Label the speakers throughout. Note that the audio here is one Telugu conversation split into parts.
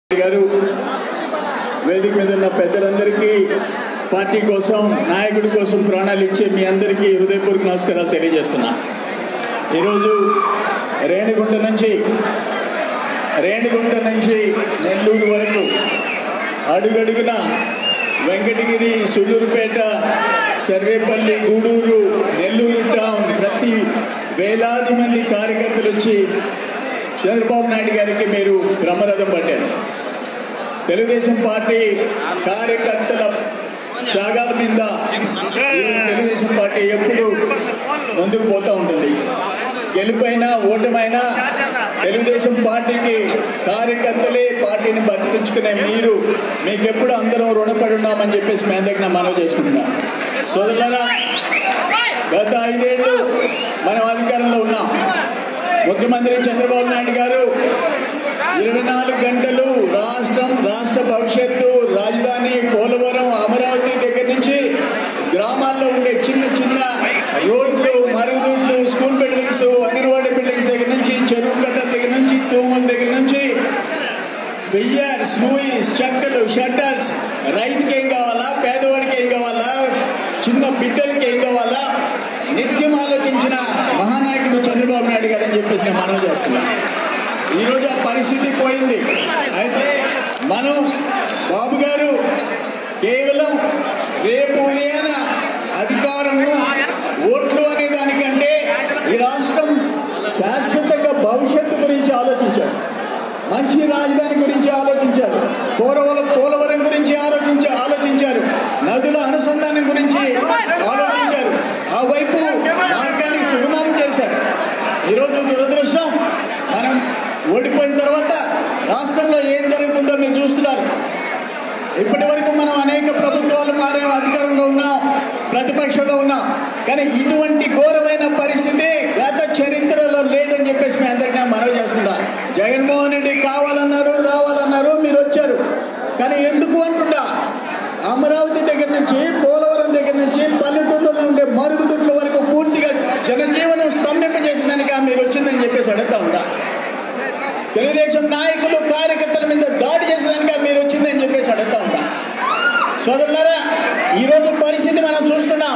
Speaker 1: గారు వేదిక మీద ఉన్న పెద్దలందరికీ పార్టీ కోసం నాయకుడి కోసం ప్రాణాలు ఇచ్చే మీ అందరికీ హృదయపూర్వక నమస్కారాలు తెలియజేస్తున్నా ఈరోజు రేణిగుంట నుంచి రేణిగుంట నుంచి నెల్లూరు వరకు అడుగడుగున వెంకటగిరి సుళ్ళూరుపేట సర్వేపల్లి గూడూరు నెల్లూరు టౌన్ ప్రతి వేలాది మంది కార్యకర్తలు వచ్చి చంద్రబాబు నాయుడు గారికి మీరు బ్రహ్మరథం పట్టారు తెలుగుదేశం పార్టీ కార్యకర్తల త్యాగాల మీద ఈరోజు తెలుగుదేశం పార్టీ ఎప్పుడు ముందుకు పోతూ ఉంటుంది గెలుపైనా ఓటమైనా తెలుగుదేశం పార్టీకి కార్యకర్తలే పార్టీని బతికించుకునే మీరు మీకెప్పుడు అందరం రుణపడి ఉన్నామని చెప్పేసి మీ అందరికి నా మనవి చేసుకుంటున్నా సోదరులరా గత ఐదేళ్ళు మనం అధికారంలో ఉన్నాం ముఖ్యమంత్రి చంద్రబాబు నాయుడు గారు ఇరవై నాలుగు గంటలు రాష్ట్రం రాష్ట్ర భవిష్యత్తు రాజధాని పోలవరం అమరావతి దగ్గర నుంచి గ్రామాల్లో ఉండే చిన్న చిన్న రోడ్లు మరుగుదొడ్లు స్కూల్ బిల్డింగ్స్ అంగన్వాడీ బిల్డింగ్స్ దగ్గర నుంచి చెరువు కట్టల దగ్గర నుంచి తూముల దగ్గర నుంచి బియ్యర్స్ లూయిస్ చెక్కలు షట్టర్స్ రైతుకి ఏం కావాలా పేదవాడికి ఏం కావాలా చిన్న బిడ్డలకి ఏం కావాలా నిత్యం ఆలోచించిన మహానాయకుడు చంద్రబాబు నాయుడు గారు అని చెప్పేసి నేను మనవి చేస్తున్నాను ఈరోజు ఆ పరిస్థితి పోయింది అయితే మనం బాబు గారు కేవలం రేపు ఉదయాన అధికారము ఓట్లు అనే దానికంటే ఈ రాష్ట్రం శాశ్వతంగా భవిష్యత్తు గురించి ఆలోచించారు మంచి రాజధాని గురించి ఆలోచించారు పోలవరం పోలవరం గురించి ఆలోచించి ఆలోచించారు నదుల అనుసంధానం గురించి ఆలోచించారు ఆ వైపు మార్గాన్ని సుగమం చేశారు ఈరోజు దురదృష్టం మనం ఓడిపోయిన తర్వాత రాష్ట్రంలో ఏం జరుగుతుందో మీరు చూస్తున్నారు ఇప్పటి వరకు మనం అనేక ప్రభుత్వాలు మారే అధికారంలో ఉన్నాం ప్రతిపక్షంలో ఉన్నాం కానీ ఇటువంటి ఘోరమైన పరిస్థితి గత చరిత్రలో లేదని చెప్పేసి మీ అందరికీ నేను మనవి చేస్తున్నా జగన్మోహన్ రెడ్డి కావాలన్నారు రావాలన్నారు మీరు వచ్చారు కానీ ఎందుకు అంటున్నా అమరావతి దగ్గర నుంచి పోలవరం దగ్గర నుంచి పల్లెటూళ్ళలో ఉండే మరుగుదొడ్ల వరకు పూర్తిగా జనజీవనం స్తంభింపజేసడానికి మీరు వచ్చిందని చెప్పేసి అడుగుతా ఉండా తెలుగుదేశం నాయకులు కార్యకర్తల మీద దాడి చేసేదానికి మీరు వచ్చిందని చెప్పేసి అడుగుతా ఉంటా సోదరులారా ఈరోజు పరిస్థితి మనం చూస్తున్నాం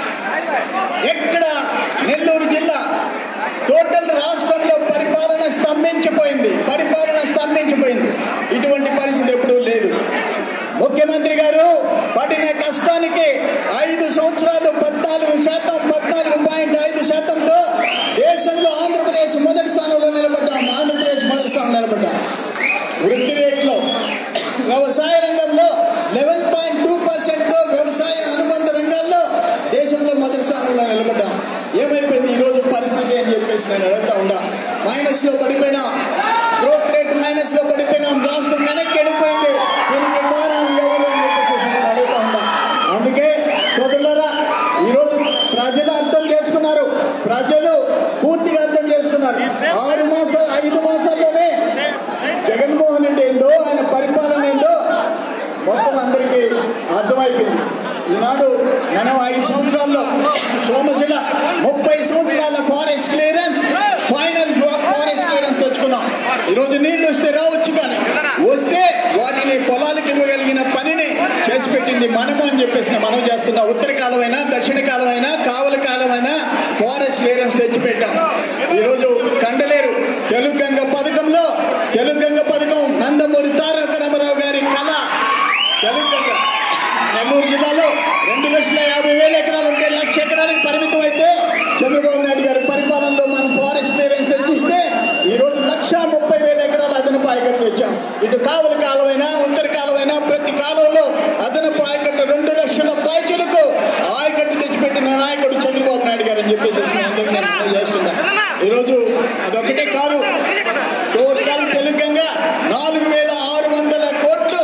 Speaker 1: ఎక్కడ నెల్లూరు జిల్లా టోటల్ రాష్ట్రంలో పరిపాలన స్తంభించిపోయింది పరిపాలన స్తంభించిపోయింది ఇటువంటి పరిస్థితి ఎప్పుడూ లేదు ముఖ్యమంత్రి గారు పడిన కష్టానికి ఐదు సంవత్సరాలు పద్నాలుగు శాతం పద్నాలుగు పాయింట్ ఐదు శాతంతో దేశంలో ఆంధ్రప్రదేశ్ మొదటి స్థానంలో నిలబడ్డాం ఆంధ్రప్రదేశ్ మొదటి స్థానంలో నిలబడ్డాం వృద్ధి రేట్లో వ్యవసాయ రంగంలో లెవెన్ పాయింట్ టూ పర్సెంట్తో వ్యవసాయ అనుబంధ రంగాల్లో దేశంలో మొదటి స్థానంలో నిలబడ్డాం ఏమైపోయింది ఈరోజు పరిస్థితి అని చెప్పేసి నేను అడుగుతా ఉండా మైనస్లో పడిపోయినా గ్రోత్ రేట్ మైనస్లో పడిపోయినాం రాష్ట్రం వెనక్కి వెళ్ళిపోయింది దీనికి కారణం ఎవరు అని చెప్పేసి నేను అడుగుతా ఉన్నా అందుకే సోదరులారా ఈరోజు ప్రజలు అర్థం చేసుకున్నారు ప్రజలు పూర్తిగా అర్థం చేసుకున్నారు ఆరు మాసాలు ఐదు మాసాల్లోనే జగన్మోహన్ రెడ్డి ఏందో ఆయన పరిపాలన ఏందో మొత్తం అందరికీ అర్థమైపోయింది ఈనాడు మనం ఐదు సంవత్సరాల్లో సోమశిల ముప్పై సంవత్సరాల forest clearance final forest clearance తెచ్చుకున్నాం ఈరోజు నీళ్లు వస్తే రావచ్చు కానీ వస్తే వాటిని పొలాలకు ఇవ్వగలిగిన పనిని చేసి పెట్టింది మనము అని చెప్పేసి మనం చేస్తున్నా ఉత్తర కాలమైనా దక్షిణ కాలమైనా కావలి కాలమైనా ఫారెస్ట్ క్లియరెన్స్ తెచ్చిపెట్టాం ఈరోజు కండలేరు తెలుగు గంగ పథకంలో తెలుగు గంగ పథకం నందమూరి తారక రామారావు గారి కళ తెలుగు గంగ నెల్లూరు జిల్లాలో రెండు లక్షల యాభై వేల ఎకరాలు ఉంటే లక్ష ఎకరాలకు పరిమితం అయితే చంద్రబాబు నాయుడు గారి పరిపాలనలో మనం ఫారెస్ట్ క్లియరెన్స్ తెచ్చిస్తే ఈరోజు లక్ష ముప్పై వేల ఎకరాలు అదనపు ఆయకట్టు తెచ్చాం ఇటు కావలి కాలమైనా ఉత్తర కాలమైనా ప్రతి కాలంలో అదనపు ఆయకట్టు రెండు లక్షల పైచలకు ఆయకట్టు తెచ్చిపెట్టిన నాయకుడు చంద్రబాబు నాయుడు గారు అని చెప్పేసి మీ అందరికీ నేను మనవి చేస్తున్నా ఈరోజు అదొకటే కాదు టోటల్ తెలుగంగా నాలుగు వేల ఆరు వందల కోట్లు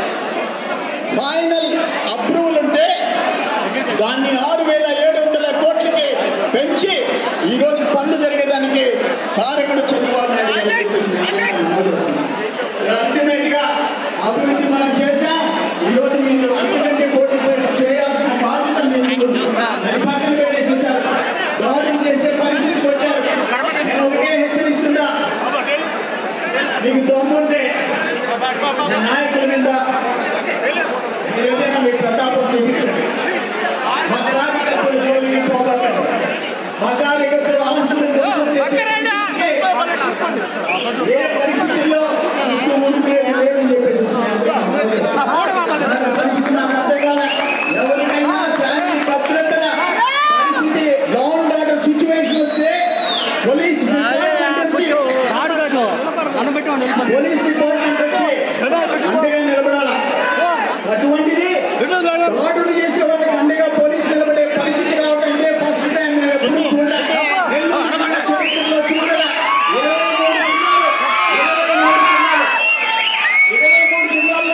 Speaker 1: ఫైనల్ అప్రూవల్ ఉంటే దాన్ని ఆరు వేల ఏడు వందల కోట్లకి పెంచి ఈరోజు పనులు జరిగేదానికి కారకుడు చంద్రబాబు నాయుడు గారు అల్టిమేట్ గా అభివృద్ధి మనం చేశాం ఈరోజు మీరు అంతకంటే కోటి చేయాల్సిన బాధ్యత మీరు అది పక్కన పెట్టేసేసారు దాడులు చేసే పరిస్థితికి వచ్చారు నేను ఒకటే హెచ్చరిస్తున్నా మీకు దమ్ముంటే మీ నాయకుల మీద మీరు ఏదైనా మీ ప్రతాపం చూపించండి మా కార్యకర్తలు జోలికి పోగలరు మా కార్యకర్తలు ఆందోళన ఏ పరిస్థితుల్లో ఇటు ఊరికే లేదని చెప్పేసి పరిస్థితి నాకు అర్థం కాలే. ఎవరికైనా శాంతి భద్రతల పరిస్థితి లా అండ్ ఆర్డర్ సిచ్యువేషన్ వస్తే పోలీస్ డిపార్ట్మెంట్ వచ్చి పోలీస్ డిపార్ట్మెంట్ వచ్చి అండగా నిలబడాలా అటువంటిది దాడులు చేసే వాళ్ళకి అండగా పోలీసు నిలబడే పరిస్థితి రావడం ఇదే ఫస్ట్ టైం నేను ఎప్పుడూ చూడలే. నెల్లూరు జిల్లా చరిత్రలో చూడలే. ఇరవై మూడు జిల్లాలు, ఇరవై మూడు జిల్లాలు, ఇరవై మూడు జిల్లాల్లో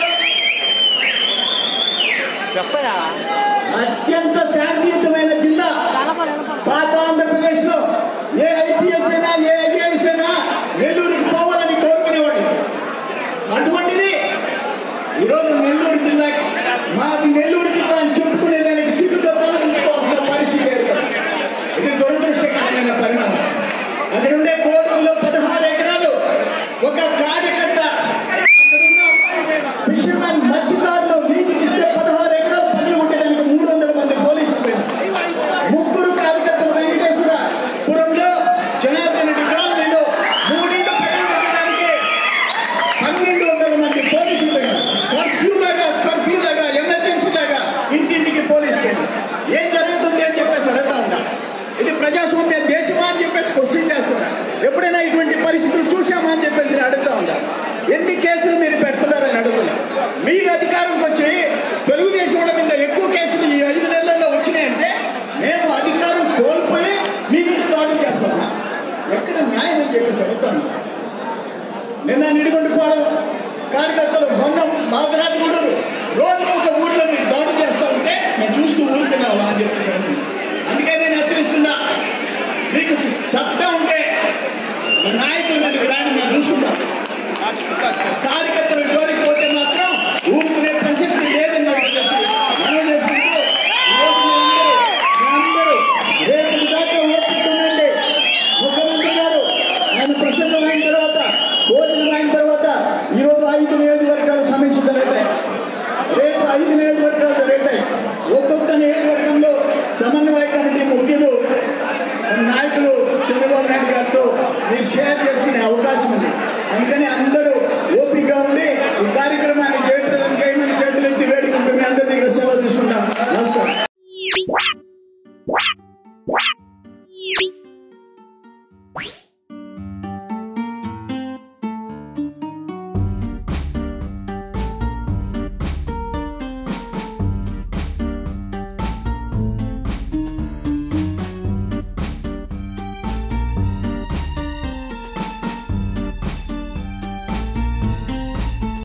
Speaker 2: చెప్పదా
Speaker 1: అత్యంత శాంతియుతమైన జిల్లా పాత ఆంధ్రప్రదేశ్ లో ఏ ఐపీఎస్ అయినా ఏ ఐఏఎస్ అయినా నెల్లూరుకి పోవాలని కోరుకునేవాడు అటువంటిది ఈరోజు నెల్లూరు జిల్లాకి మాది నెల్లూరు జిల్లా అని చెప్పుకునేదానికి సిగ్గుతో తలదించుకోవాల్సిన పరిస్థితి ఏర్పడింది ఇది దురదృష్టకరమైన పరిణామం అక్కడ ఉండే కోడూరులో పదహారు ఎకరాలు ఒక కార్యకర్త అక్కడున్న ఫిషర్మెన్ మత్స్యకారులు లీజుకి ఇస్తే పదహారు ఎకరాలు పనులు ఉండేదానికి మూడు వందల మంది పోలీసులు పోయినారు. ముగ్గురు కార్యకర్తలు వెంకటేశ్వర పురంలో జనార్దన్ రెడ్డి కాలనీలో మూడింటి పనులు ఉండేదానికి పన్నెండు వందల మంది పోలీసులు పోయినారు. కర్ఫ్యూ లాగా కర్ఫ్యూ లాగా ఎమర్జెన్సీ లాగా ఇంటింటికి పోలీసు పోయినారు. ఏం జరుగుతుంది అని చెప్పేసి అడుగుతా ఉంటా ఇది ప్రజాస్వామ్య దేశమా అని చెప్పేసి క్వశ్చన్ చేస్తున్నా ఎప్పుడైనా ఇటువంటి పరిస్థితులు చూసామా అని చెప్పేసి నేను అడుగుతా ఉంటా ఎన్ని కేసులు మీరు పెడుతున్నారని అడుగుతున్నా మీరు అధికారంకి వచ్చి తెలుగుదేశం వాళ్ళ మీద ఎక్కువ కేసులు ఈ ఐదు నెలల్లో వచ్చినాయంటే మేము అధికారం కోల్పోయి మీ మీద దాడులు చేస్తామా ఎక్కడ న్యాయం అని చెప్పేసి అడుగుతాను నిన్న నిడిగొండుకోవడం కార్యకర్తలు మొన్న మాదరాజు గూడూరు రోజు ఒక ఊర్లో మీరు దాడులు చేస్తూ ఉంటే మేము చూస్తూ ఊరుకున్నాం అని చెప్పేసి అంటున్నాను. అందుకే నేను హెచ్చరిస్తున్నా మీకు సత్తా ఉంటే మీ నాయకుల మీదకి రాని మేము చూసుకుంటాం కార్యకర్తలు జోలికి పోతే మాత్రం ఊరుకునే ప్రసక్తి లేదని చెప్పేసి మనం చేసుకుంటూ ఈరోజు మీరందరూ మీరందరూ రేపు దాకా ఓపికండి ముఖ్యమంత్రి గారు ఆయన ప్రసంగం అయిన తర్వాత భోజనం అయిన తర్వాత ఈరోజు ఐదు నియోజకవర్గాలు సమీక్ష జరుగుతాయి రేపు ఐదు నియోజకవర్గాలు జరుగుతాయి ఒక్కొక్క నియోజకవర్గంలో సమన్వయ కమిటీ ముఖ్యులు నాయకులు చంద్రబాబు నాయుడు గారితో మీరు షేర్ చేసుకునే అవకాశం ఉంది అందుకని అందరూ ఓపికగా ఉండి ఈ కార్యక్రమాన్ని